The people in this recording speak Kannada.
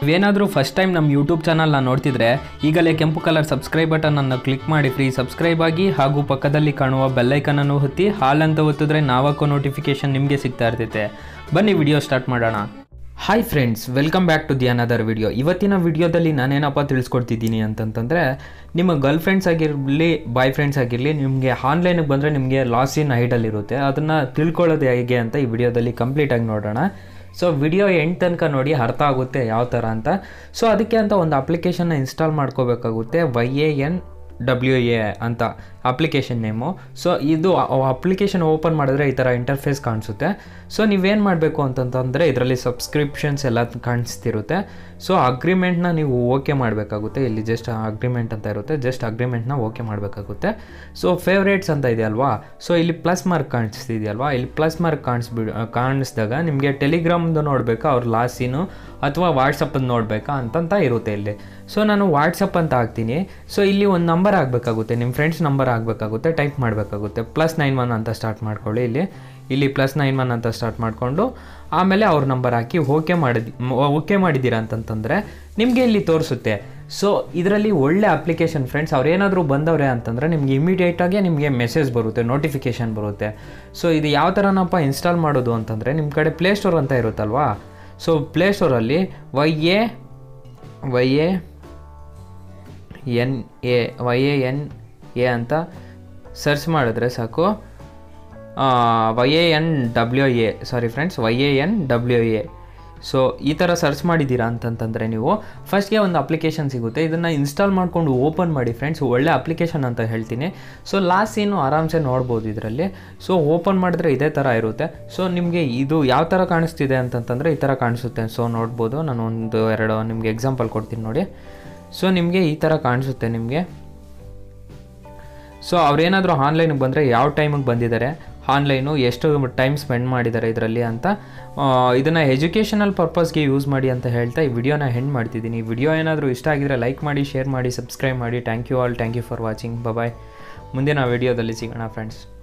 ನೀವೇನಾದರೂ ಫಸ್ಟ್ ಟೈಮ್ ನಮ್ಮ ಯೂಟ್ಯೂಬ್ ಚಾನಲ್ನ ನೋಡ್ತಿದ್ರೆ ಈಗಲೇ ಕೆಂಪು ಕಲರ್ ಸಬ್ಸ್ಕ್ರೈಬ್ ಬಟನನ್ನು ಕ್ಲಿಕ್ ಮಾಡಿ ಫ್ರೀ ಸಬ್ಸ್ಕ್ರೈಬ್ ಆಗಿ ಹಾಗೂ ಪಕ್ಕದಲ್ಲಿ ಕಾಣುವ ಬೆಲ್ಲೈಕನನ್ನು ಒತ್ತಿ ಹಾಲ್ ಅಂತ ಒತ್ತಿದ್ರೆ ನಾವಕ್ಕೋ ನೋಟಿಫಿಕೇಶನ್ ನಿಮಗೆ ಸಿಗ್ತಾ ಇರ್ತೈತೆ ಬನ್ನಿ ವಿಡಿಯೋ ಸ್ಟಾರ್ಟ್ ಮಾಡೋಣ hi friends welcome back to the another video ಇವತ್ತಿನ ವಿಡಿಯೋದಲ್ಲಿ ನಾನೇನಪ್ಪ ತಿಳಿಸ್ಕೊಡ್ತಿದ್ದೀನಿ ಅಂತಂತಂದರೆ ನಿಮ್ಮ ಗರ್ಲ್ ಫ್ರೆಂಡ್ಸ್ ಆಗಿರಲಿ ಬಾಯ್ ಫ್ರೆಂಡ್ಸ್ ಆಗಿರಲಿ ನಿಮಗೆ ಆನ್ಲೈನಿಗೆ ಬಂದರೆ ನಿಮಗೆ ಲಾಸ್ ಇನ್ ಐಡಲ್ ಇರುತ್ತೆ ಅದನ್ನು ತಿಳ್ಕೊಳ್ಳೋದು ಹೇಗೆ ಅಂತ ಈ ವಿಡಿಯೋದಲ್ಲಿ ಕಂಪ್ಲೀಟಾಗಿ ನೋಡೋಣ ಸೊ ವಿಡಿಯೋ ಎಂಡ್ ತನಕ ನೋಡಿ ಅರ್ಥ ಆಗುತ್ತೆ ಯಾವ ಥರ ಅಂತ ಸೊ ಅದಕ್ಕೆ ಅಂತ ಒಂದು ಅಪ್ಲಿಕೇಶನ್ನ ಇನ್ಸ್ಟಾಲ್ ಮಾಡ್ಕೋಬೇಕಾಗುತ್ತೆ Y A N W A ಅಂತ ಅಪ್ಲಿಕೇಶನ್ ನೇಮು ಸೊ ಇದು ಅಪ್ಲಿಕೇಶನ್ ಓಪನ್ ಮಾಡಿದ್ರೆ ಈ ಥರ ಇಂಟರ್ಫೇಸ್ ಕಾಣಿಸುತ್ತೆ ಸೊ ನೀವೇನು ಮಾಡಬೇಕು ಅಂತಂತಂದರೆ ಇದರಲ್ಲಿ ಸಬ್ಸ್ಕ್ರಿಪ್ಷನ್ಸ್ ಎಲ್ಲ ಕಾಣಿಸ್ತಿರುತ್ತೆ ಸೊ ಅಗ್ರಿಮೆಂಟ್ನ ನೀವು ಓಕೆ ಮಾಡಬೇಕಾಗುತ್ತೆ ಇಲ್ಲಿ ಜಸ್ಟ್ ಅಗ್ರಿಮೆಂಟ್ ಅಂತ ಇರುತ್ತೆ ಜಸ್ಟ್ ಅಗ್ರಿಮೆಂಟ್ನ ಓಕೆ ಮಾಡಬೇಕಾಗುತ್ತೆ ಸೊ ಫೇವ್ರೇಟ್ಸ್ ಅಂತ ಇದೆಯಲ್ವಾ ಸೊ ಇಲ್ಲಿ ಪ್ಲಸ್ ಮಾರ್ಕ್ ಕಾಣಿಸ್ತಿದೆಯಲ್ವಾ ಇಲ್ಲಿ ಪ್ಲಸ್ ಮಾರ್ಕ್ ಕಾಣಿಸ್ಬಿಡ್ ಕಾಣಿಸಿದಾಗ ನಿಮಗೆ ಟೆಲಿಗ್ರಾಮ್ದು ನೋಡಬೇಕಾ ಅವ್ರ ಲಾಸಿನು ಅಥವಾ ವಾಟ್ಸಪ್ಪದ್ದು ನೋಡಬೇಕಾ ಅಂತಂತ ಇರುತ್ತೆ ಇಲ್ಲಿ ಸೊ ನಾನು ವಾಟ್ಸಪ್ ಅಂತ ಹಾಕ್ತೀನಿ ಸೊ ಇಲ್ಲಿ ಒಂದು ನಂಬರ್ ಆಗಬೇಕಾಗುತ್ತೆ ನಿಮ್ಮ ಫ್ರೆಂಡ್ಸ್ ನಂಬರ್ ಆಗಬೇಕಾಗುತ್ತೆ ಟೈಪ್ ಮಾಡಬೇಕಾಗುತ್ತೆ ಪ್ಲಸ್ ನೈನ್ ಒನ್ ಅಂತ ಸ್ಟಾರ್ಟ್ ಮಾಡ್ಕೊಳ್ಳಿ ಇಲ್ಲಿ ಇಲ್ಲಿ ಪ್ಲಸ್ ನೈನ್ ಒನ್ ಅಂತ ಸ್ಟಾರ್ಟ್ ಮಾಡಿಕೊಂಡು ಆಮೇಲೆ ಅವ್ರ ನಂಬರ್ ಹಾಕಿ ಓಕೆ ಮಾಡಿದ್ ಓಕೆ ಮಾಡಿದ್ದೀರಾ ಅಂತಂತಂದರೆ ನಿಮಗೆ ಇಲ್ಲಿ ತೋರಿಸುತ್ತೆ ಸೊ ಇದರಲ್ಲಿ ಒಳ್ಳೆ ಅಪ್ಲಿಕೇಶನ್ ಫ್ರೆಂಡ್ಸ್ ಅವ್ರೇನಾದರೂ ಬಂದವ್ರೆ ಅಂತಂದರೆ ನಿಮ್ಗೆ ಇಮಿಡಿಯೇಟಾಗಿ ನಿಮಗೆ ಮೆಸೇಜ್ ಬರುತ್ತೆ ನೋಟಿಫಿಕೇಷನ್ ಬರುತ್ತೆ ಸೊ ಇದು ಯಾವ ಥರನಪ್ಪ ಇನ್ಸ್ಟಾಲ್ ಮಾಡೋದು ಅಂತಂದರೆ ನಿಮ್ಮ ಕಡೆ ಪ್ಲೇಸ್ಟೋರ್ ಅಂತ ಇರುತ್ತಲ್ವಾ ಸೊ ಪ್ಲೇಸ್ಟೋರಲ್ಲಿ Y A Y A N A Y A N A ಅಂತ ಸರ್ಚ್ ಮಾಡಿದ್ರೆ ಸಾಕು Y A N W A sorry friends Y A N W A so ಈ ಥರ ಸರ್ಚ್ ಮಾಡಿದ್ದೀರಾ ಅಂತಂತಂದರೆ ನೀವು ಫಸ್ಟ್ಗೆ ಒಂದು ಅಪ್ಲಿಕೇಶನ್ ಸಿಗುತ್ತೆ ಇದನ್ನು ಇನ್ಸ್ಟಾಲ್ ಮಾಡಿಕೊಂಡು ಓಪನ್ ಮಾಡಿ ಫ್ರೆಂಡ್ಸ್ ಒಳ್ಳೆ ಅಪ್ಲಿಕೇಶನ್ ಅಂತ ಹೇಳ್ತೀನಿ ಸೊ ಲಾಸ್ಟ್ ಏನು ಆರಾಮ್ಸೆ ನೋಡ್ಬೋದು ಇದರಲ್ಲಿ ಸೊ ಓಪನ್ ಮಾಡಿದ್ರೆ ಇದೇ ಥರ ಇರುತ್ತೆ ಸೊ ನಿಮಗೆ ಇದು ಯಾವ ಥರ ಕಾಣಿಸ್ತಿದೆ ಅಂತಂತಂದರೆ ಈ ಥರ ಕಾಣಿಸುತ್ತೆ ಸೊ ನೋಡ್ಬೋದು ನಾನು ಒಂದು ಎರಡು ನಿಮಗೆ ಎಕ್ಸಾಂಪಲ್ ಕೊಡ್ತೀನಿ ನೋಡಿ ಸೊ ನಿಮಗೆ ಈ ಥರ ಕಾಣಿಸುತ್ತೆ ನಿಮಗೆ ಸೊ ಅವ್ರೇನಾದರೂ ಆನ್ಲೈನಿಗೆ ಬಂದರೆ ಯಾವ ಟೈಮಿಗೆ ಬಂದಿದ್ದಾರೆ ಆನ್ಲೈನು ಎಷ್ಟು ಟೈಮ್ ಸ್ಪೆಂಡ್ ಮಾಡಿದ್ದಾರೆ ಇದರಲ್ಲಿ ಅಂತ ಇದನ್ನು ಎಜುಕೇಷನಲ್ ಪರ್ಪಸ್ಗೆ ಯೂಸ್ ಮಾಡಿ ಅಂತ ಹೇಳ್ತಾ ಈ ವಿಡಿಯೋನ ಹೆಂಡ್ ಮಾಡ್ತಿದ್ದೀನಿ ಈ ವಿಡಿಯೋ ಏನಾದರೂ ಇಷ್ಟ ಆಗಿದ್ರೆ ಲೈಕ್ ಮಾಡಿ ಶೇರ್ ಮಾಡಿ ಸಬ್ಸ್ಕ್ರೈಬ್ ಮಾಡಿ thank you all thank you for watching bye ಮುಂದಿನ ವಿಡಿಯೋದಲ್ಲಿ ಸಿಗೋಣ ಫ್ರೆಂಡ್ಸ್